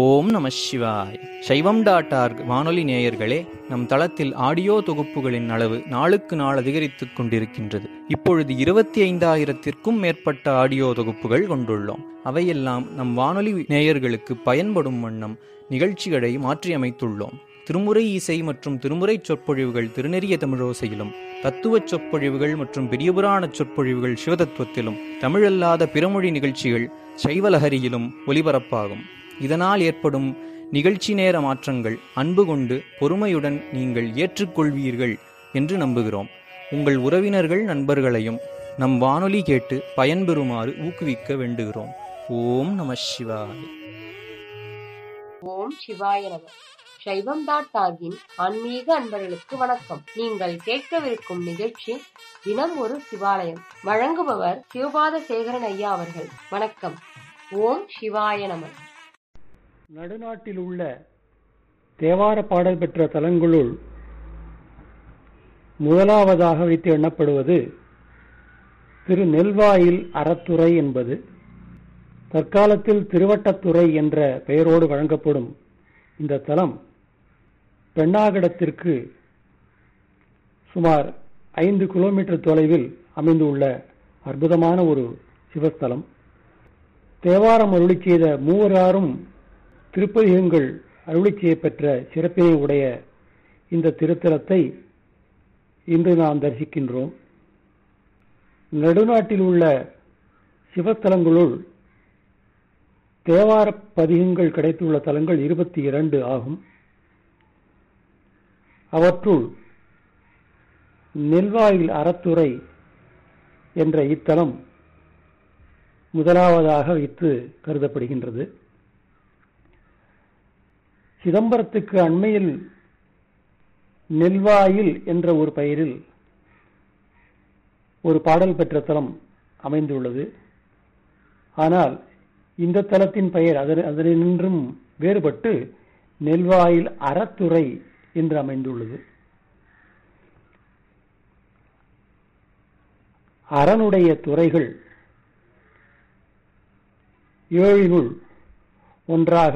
ஓம் நம சிவாய் சைவம் டாட் ஆர்க் வானொலி நேயர்களே நம் தளத்தில் ஆடியோ தொகுப்புகளின் அளவு நாளுக்கு நாள் அதிகரித்துக் கொண்டிருக்கின்றது இப்பொழுது இருபத்தி ஐந்தாயிரத்திற்கும் மேற்பட்ட ஆடியோ தொகுப்புகள் கொண்டுள்ளோம் அவையெல்லாம் நம் வானொலி நேயர்களுக்கு பயன்படும் வண்ணம் நிகழ்ச்சிகளை மாற்றியமைத்துள்ளோம் திருமுறை இசை மற்றும் திருமுறை சொற்பொழிவுகள் திருநெறிய தமிழோசையிலும் தத்துவச் சொற்பொழிவுகள் மற்றும் பெரியபுராண சொற்பொழிவுகள் சிவதத்துவத்திலும் தமிழல்லாத பிறமொழி நிகழ்ச்சிகள் சைவலஹரியிலும் ஒலிபரப்பாகும் இதனால் ஏற்படும் நிகழ்ச்சி நேர மாற்றங்கள் அன்பு கொண்டு பொறுமையுடன் நீங்கள் ஏற்றுக்கொள்வீர்கள் என்று நம்புகிறோம் உங்கள் உறவினர்கள் நண்பர்களையும் நம் வானொலி கேட்டு பயன்பெறுமாறு ஊக்குவிக்க வேண்டுகிறோம் ஓம் நம சிவாய் ஓம் சிவாய நம சைவம் டாட் ஆகின் ஆன்மீக அன்பர்களுக்கு வணக்கம் நீங்கள் கேட்கவிருக்கும் நிகழ்ச்சி தினம் ஒரு சிவாலயம் வழங்குபவர் சிவபாத சேகரன் ஐயா அவர்கள் வணக்கம் ஓம் சிவாய நம நடுநாட்டில் உள்ள தேவார பாடல் பெற்ற தலங்களுள் முதலாவதாக வைத்து எண்ணப்படுவது திரு நெல்வாயில் அறத்துறை என்பது தற்காலத்தில் திருவட்டத்துறை என்ற பெயரோடு வழங்கப்படும் இந்த தலம் பெண்ணாகடத்திற்கு சுமார் ஐந்து கிலோமீட்டர் தொலைவில் அமைந்துள்ள அற்புதமான ஒரு சிவஸ்தலம் தேவாரம் அருளி செய்த மூவராரும் திருப்பதிகங்கள் அருளி செய்யப்பெற்ற சிறப்பினை உடைய இந்த திருத்தலத்தை இன்று நாம் தரிசிக்கின்றோம் நடுநாட்டில் உள்ள சிவத்தலங்களுள் தேவார பதிகங்கள் கிடைத்துள்ள தலங்கள் இருபத்தி இரண்டு ஆகும் அவற்றுள் நெல்வாயில் அறத்துறை என்ற இத்தலம் முதலாவதாக வைத்து கருதப்படுகின்றது சிதம்பரத்துக்கு அண்மையில் நெல்வாயில் என்ற ஒரு பெயரில் ஒரு பாடல் பெற்ற தலம் அமைந்துள்ளது ஆனால் இந்த தலத்தின் பெயர் அதனின்றும் வேறுபட்டு நெல்வாயில் அறத்துறை என்று அமைந்துள்ளது அறனுடைய துறைகள் ஏழினுள் ஒன்றாக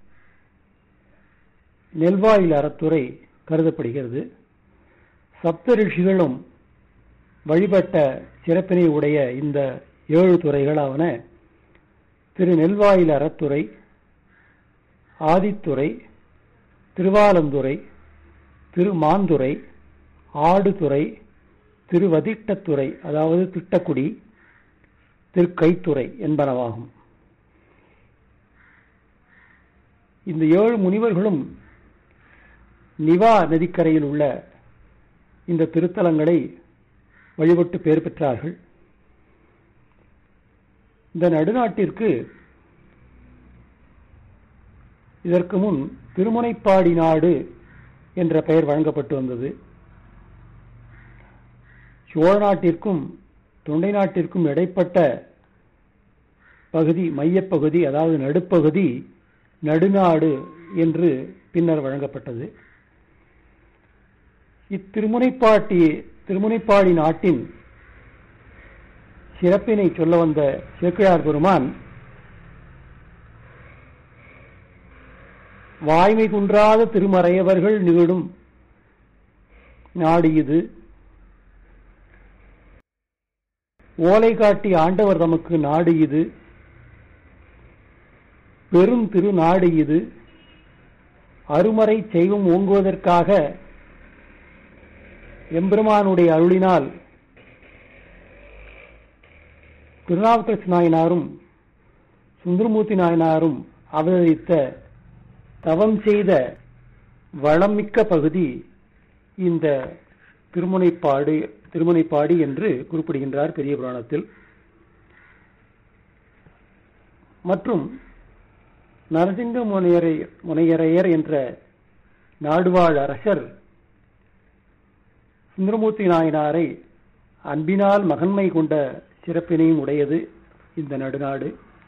நெல்வாயில் அறத்துறை கருதப்படுகிறது சப்த ரிஷிகளும் வழிபட்ட சிறப்பினை உடைய இந்த ஏழு துறைகளாவன திரு நெல்வாயில் அறத்துறை ஆதித்துறை திருவாலந்துறை திருமாந்துறை ஆடுதுறை திருவதிட்டத்துறை அதாவது திட்டக்குடி திருக்கைத்துறை என்பனவாகும் இந்த ஏழு முனிவர்களும் நிவா நதிக்கரையில் உள்ள இந்த திருத்தலங்களை வழிபட்டு பெயர் பெற்றார்கள் இந்த நடுநாட்டிற்கு இதற்கு முன் திருமுனைப்பாடி நாடு என்ற பெயர் வழங்கப்பட்டு வந்தது சோழ நாட்டிற்கும் தொண்டை நாட்டிற்கும் இடைப்பட்ட பகுதி மையப்பகுதி அதாவது நடுப்பகுதி நடுநாடு என்று பின்னர் வழங்கப்பட்டது இத்திருமுனைப்பாட்டி திருமுனைப்பாடி நாட்டின் சிறப்பினை சொல்ல வந்த சேக்கிழார் பெருமான் வாய்மை குன்றாத திருமறையவர்கள் நிகழும் நாடு இது ஓலை காட்டி ஆண்டவர் தமக்கு நாடு இது பெரும் திரு நாடு இது அருமறை செய்வம் ஓங்குவதற்காக எம்பெருமானுடைய அருளினால் திருநாவுக்கரசு நாயனாரும் சுந்தரமூர்த்தி நாயனாரும் அவதரித்த தவம் செய்த வளமிக்க பகுதி இந்த திருமுனைப்பாடு திருமுனைப்பாடி என்று குறிப்பிடுகின்றார் பெரிய புராணத்தில் மற்றும் நரசிங்க முனையரை முனையரையர் என்ற நாடுவாழ் அரசர் சுந்தரமூர்த்தி நாயனாரை அன்பினால் மகன்மை கொண்ட சிறப்பினையும் உடையது இந்த நடுநாடு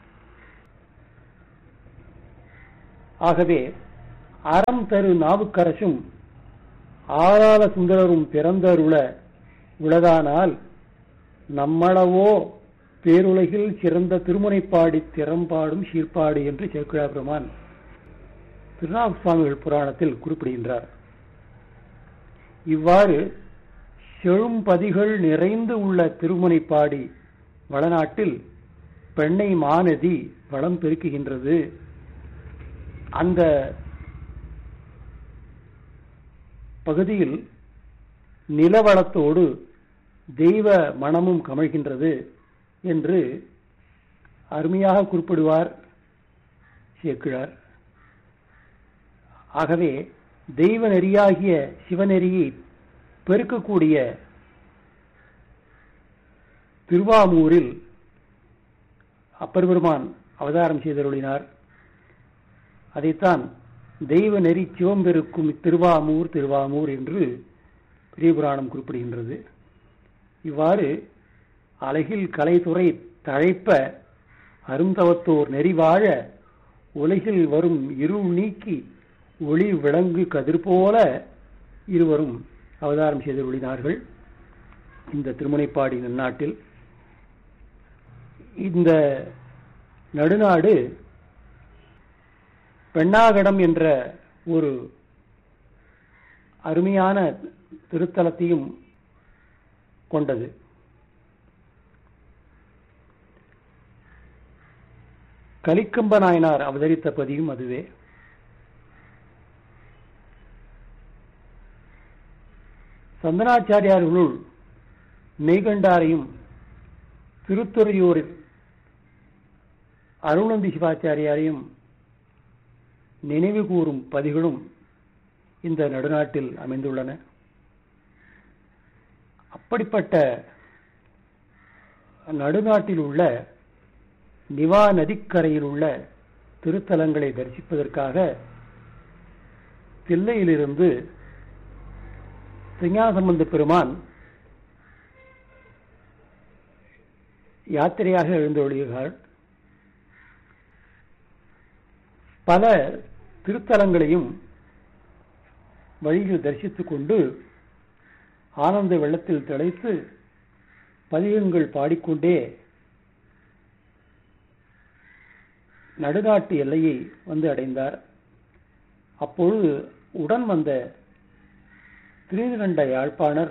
ஆகவே அறம் தரு நாவுக்கரசும் ஆறால சுந்தரரும் பிறந்தருள உளதானால் நம்மளவோ பேருலகில் சிறந்த திருமுனைப்பாடி திறம்பாடும் சீர்ப்பாடு என்று சேக்குழா பெருமான் திருநாக சுவாமிகள் புராணத்தில் குறிப்பிடுகின்றார் இவ்வாறு செழும்பதிகள் நிறைந்து உள்ள திருமுனைப்பாடி வளநாட்டில் பெண்ணை மாநதி வளம் பெருக்குகின்றது அந்த பகுதியில் நிலவளத்தோடு தெய்வ மனமும் கமழ்கின்றது என்று அருமையாக குறிப்பிடுவார் சேக்கிழார் ஆகவே தெய்வ நெறியாகிய சிவநெறியை பெருக்கக்கூடிய திருவாமூரில் அப்பர் பெருமான் அவதாரம் செய்தருளினார் அதைத்தான் தெய்வ நெறி சிவம்பெருக்கும் திருவாமூர் திருவாமூர் என்று பெரிய புராணம் குறிப்பிடுகின்றது இவ்வாறு அழகில் கலைத்துறை தழைப்ப அருந்தவத்தோர் நெறி வாழ உலகில் வரும் இருள் நீக்கி ஒளி விளங்கு கதிர் போல இருவரும் அவதாரம் செய்துள்ளினார்கள் இந்த திருமுனைப்பாடி நன்னாட்டில் இந்த நடுநாடு பெண்ணாகடம் என்ற ஒரு அருமையான திருத்தலத்தையும் கொண்டது கலிக்கம்ப நாயனார் அவதரித்த பதியும் அதுவே சந்தனாச்சாரியார்களுள் மெய்கண்டாரையும் திருத்துறையூரில் அருணந்தி சிவாச்சாரியாரையும் நினைவு கூறும் பதிகளும் இந்த நடுநாட்டில் அமைந்துள்ளன அப்படிப்பட்ட நடுநாட்டில் உள்ள நிவா நதிக்கரையில் உள்ள திருத்தலங்களை தரிசிப்பதற்காக தில்லையிலிருந்து சிங்காசம்பந்த பெருமான் யாத்திரையாக எழுந்தொழிகிறார் பல திருத்தலங்களையும் வழியில் தரிசித்துக் கொண்டு ஆனந்த வெள்ளத்தில் திளைத்து பதிகங்கள் பாடிக்கொண்டே நடுநாட்டு எல்லையை வந்து அடைந்தார் அப்பொழுது உடன் வந்த திருநிரண்ட யாழ்ப்பாணர்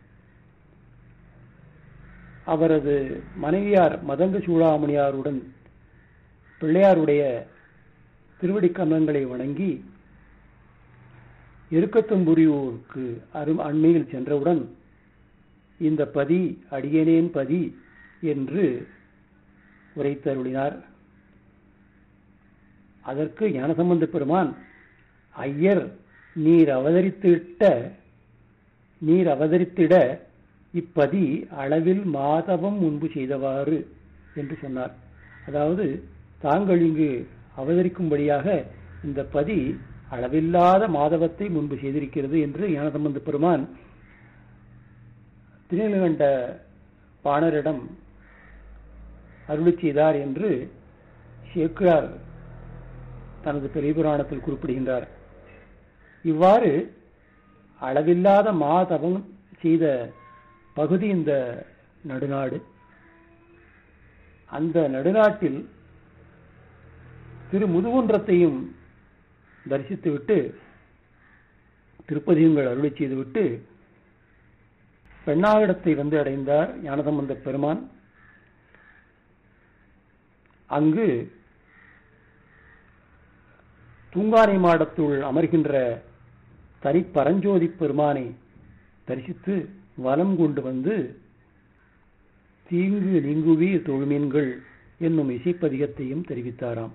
அவரது மனைவியார் மதங்க சூடாமணியாருடன் பிள்ளையாருடைய திருவடி கமலங்களை வணங்கி இருக்கத்தம்புரியூருக்கு அரு அண்மையில் சென்றவுடன் இந்த பதி அடியேனேன் பதி என்று உரைத்தருளினார் அதற்கு ஞானசம்பந்த பெருமான் ஐயர் நீர் அவதரித்திட்ட நீர் அவதரித்திட இப்பதி அளவில் மாதவம் முன்பு செய்தவாறு என்று சொன்னார் அதாவது தாங்கள் இங்கு அவதரிக்கும்படியாக இந்த பதி அளவில்லாத மாதவத்தை முன்பு செய்திருக்கிறது என்று ஞானசம்பந்த பெருமான் திருநீலகண்ட பாணரிடம் அருளி செய்தார் என்று சேக்கிழார் தனது பெரிய புராணத்தில் குறிப்பிடுகின்றார் இவ்வாறு அளவில்லாத மாதவம் செய்த பகுதி இந்த நடுநாடு அந்த நடுநாட்டில் திரு முதுகுன்றத்தையும் தரிசித்துவிட்டு திருப்பதியங்கள் அருளி செய்துவிட்டு பெண்ணாகடத்தை வந்து அடைந்தார் ஞானசம்பந்த பெருமான் அங்கு தூங்கானை மாடத்துள் அமர்கின்ற தனி பரஞ்சோதி பெருமானை தரிசித்து வலம் கொண்டு வந்து தீங்கு நீங்குவி தொழுமீன்கள் என்னும் இசைப்பதிகத்தையும் தெரிவித்தாராம்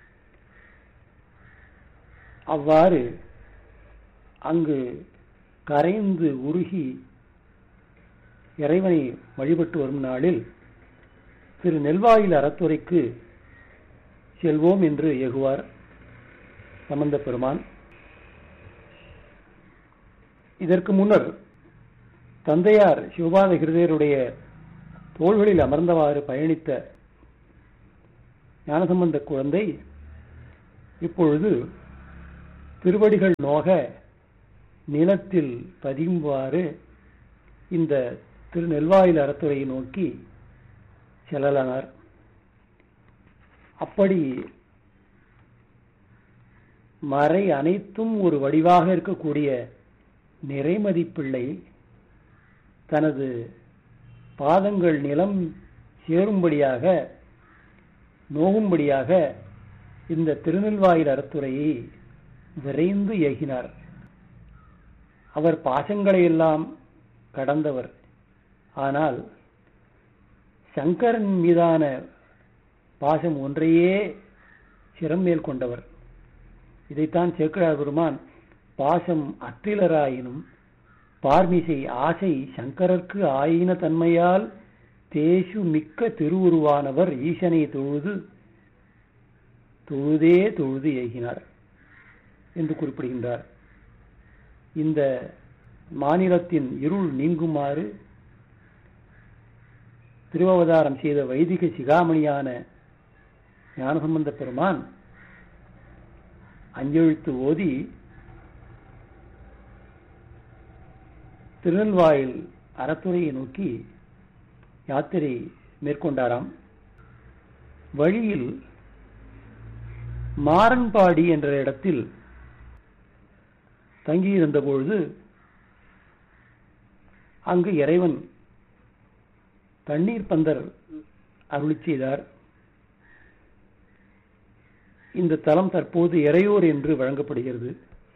அவ்வாறு அங்கு கரைந்து உருகி இறைவனை வழிபட்டு வரும் நாளில் திரு நெல்வாயில் அறத்துறைக்கு செல்வோம் என்று ஏகுவார் சம்பந்த பெருமான் இதற்கு முன்னர் தந்தையார் சிவபாத ஹிருதயருடைய தோள்களில் அமர்ந்தவாறு பயணித்த ஞானசம்பந்த குழந்தை இப்பொழுது திருவடிகள் நோக நிலத்தில் பதியும்வாறு இந்த திருநெல்வாயில் அறத்துறையை நோக்கி செல்லலானார் அப்படி மறை அனைத்தும் ஒரு வடிவாக இருக்கக்கூடிய நிறைமதிப்பிள்ளை தனது பாதங்கள் நிலம் சேரும்படியாக நோகும்படியாக இந்த திருநெல்வாயில் அறத்துறையை விரைந்து ஏகினார் அவர் பாசங்களை எல்லாம் கடந்தவர் ஆனால் சங்கரன் மீதான பாசம் ஒன்றையே சிறமேல் கொண்டவர் இதைத்தான் சேக்கிழார் பெருமான் பாசம் அற்றிலராயினும் பார்மிசை ஆசை சங்கரர்க்கு ஆயின தன்மையால் தேசு மிக்க திருவுருவானவர் ஈசனை தொழுது தொழுதே தொழுது ஏகினார் என்று குறிப்பிடுகின்றார் இந்த மாநிலத்தின் இருள் நீங்குமாறு திருவவதாரம் செய்த வைதிக சிகாமணியான ஞானசம்பந்த பெருமான் அஞ்செழுத்து ஓதி திருநெல்வாயில் அறத்துறையை நோக்கி யாத்திரை மேற்கொண்டாராம் வழியில் மாரன்பாடி என்ற இடத்தில் தங்கியிருந்த பொழுது அங்கு இறைவன் தண்ணீர் பந்தர் அருளி செய்தார் இந்த தலம் தற்போது இறையோர் என்று வழங்கப்படுகிறது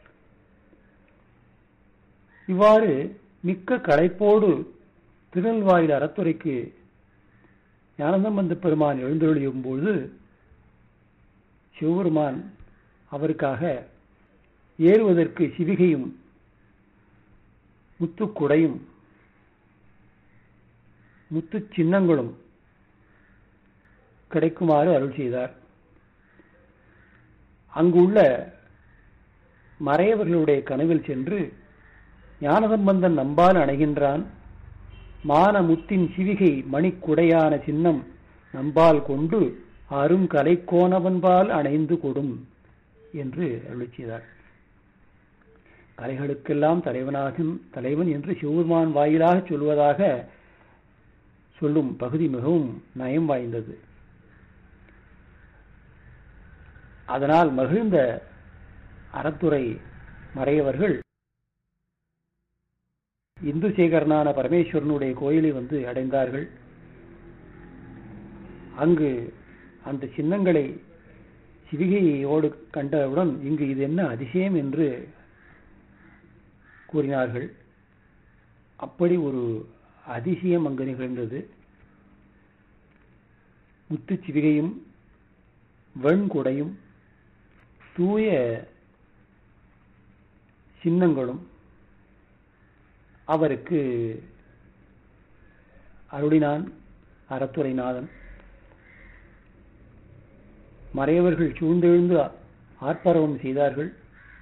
இவ்வாறு மிக்க களைப்போடு திருநெல்வாயில் அறத்துறைக்கு ஞானசம்பந்த பெருமான் எழுந்தொழியும் போது சிவபெருமான் அவருக்காக ஏறுவதற்கு சிவிகையும் முத்துக்குடையும் முத்து சின்னங்களும் கிடைக்குமாறு அருள் செய்தார் அங்குள்ள மறையவர்களுடைய கனவில் சென்று ஞானசம்பந்தன் நம்பால் அணைகின்றான் மான முத்தின் சிவிகை மணிக்குடையான சின்னம் நம்பால் கொண்டு அரும் கலைக்கோணவன்பால் அணைந்து கொடும் என்று அருள் செய்தார் கலைகளுக்கெல்லாம் தலைவனாகும் தலைவன் என்று சிவபெருமான் வாயிலாக சொல்வதாக சொல்லும் பகுதி மிகவும் நயம் வாய்ந்தது அதனால் மகிழ்ந்த அறத்துறை மறையவர்கள் இந்து சேகரனான பரமேஸ்வரனுடைய கோயிலை வந்து அடைந்தார்கள் அங்கு அந்த சின்னங்களை சிவிகையோடு கண்டவுடன் இங்கு இது என்ன அதிசயம் என்று கூறினார்கள் அப்படி ஒரு அதிசயம் அங்கு நிகழ்ந்தது முத்து சிவிகையும் வெண்குடையும் தூய சின்னங்களும் அவருக்கு அருளினான் அறத்துறைநாதன் மறையவர்கள் சூழ்ந்தெழுந்து ஆர்ப்பரவம் செய்தார்கள்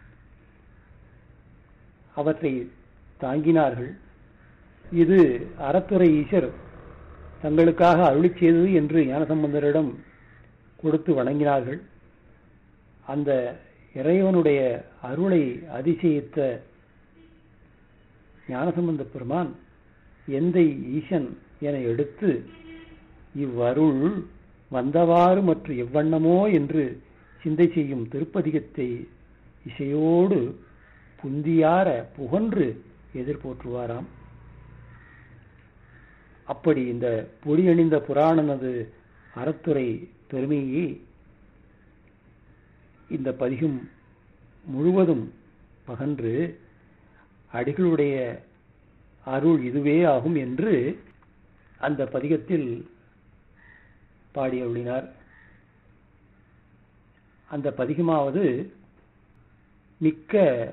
அவற்றை தாங்கினார்கள் இது அறத்துறை ஈசர் தங்களுக்காக அருளி செய்தது என்று ஞானசம்பந்தரிடம் கொடுத்து வணங்கினார்கள் அந்த இறைவனுடைய அருளை அதிசயித்த ஞானசம்பந்த பெருமான் எந்தை ஈசன் என எடுத்து இவ்வருள் வந்தவாறு மற்றும் எவ்வண்ணமோ என்று சிந்தை செய்யும் திருப்பதிகத்தை இசையோடு புந்தியார புகன்று எதிர்போற்றுவாராம் அப்படி இந்த பொடி அணிந்த புராணனது அறத்துறை பெருமையை இந்த பதிகம் முழுவதும் பகன்று அடிகளுடைய அருள் இதுவே ஆகும் என்று அந்த பதிகத்தில் பாடி அருளினார் அந்த பதிகமாவது மிக்க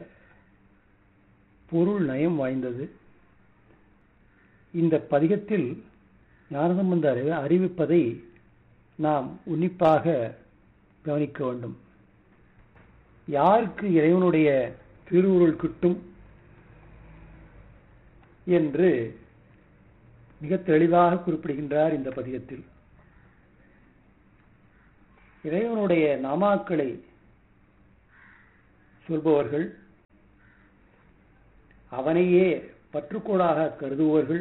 பொருள் நயம் வாய்ந்தது இந்த பதிகத்தில் ஞானசம்பந்த அறிவிப்பதை நாம் உன்னிப்பாக கவனிக்க வேண்டும் யாருக்கு இறைவனுடைய திருவுருள் கிட்டும் என்று மிக தெளிவாக குறிப்பிடுகின்றார் இந்த பதிகத்தில் இறைவனுடைய நாமாக்களை சொல்பவர்கள் அவனையே பற்றுக்கோடாக கருதுபவர்கள்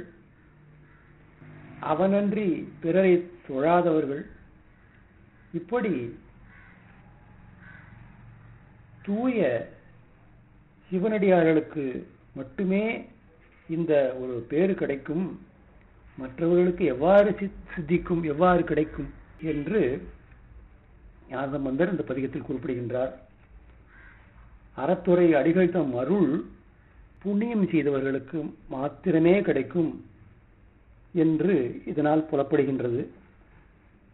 அவனன்றி பிறரை தொழாதவர்கள் இப்படி தூய சிவனடியார்களுக்கு மட்டுமே இந்த ஒரு பேரு கிடைக்கும் மற்றவர்களுக்கு எவ்வாறு சித்- சித்திக்கும் எவ்வாறு கிடைக்கும் என்று ஞானசம்பந்தர் இந்த பதிகத்தில் குறிப்பிடுகின்றார் அறத்துறை அடிகள் தம் அருள் புண்ணியம் செய்தவர்களுக்கு மாத்திரமே கிடைக்கும் என்று இதனால் புலப்படுகின்றது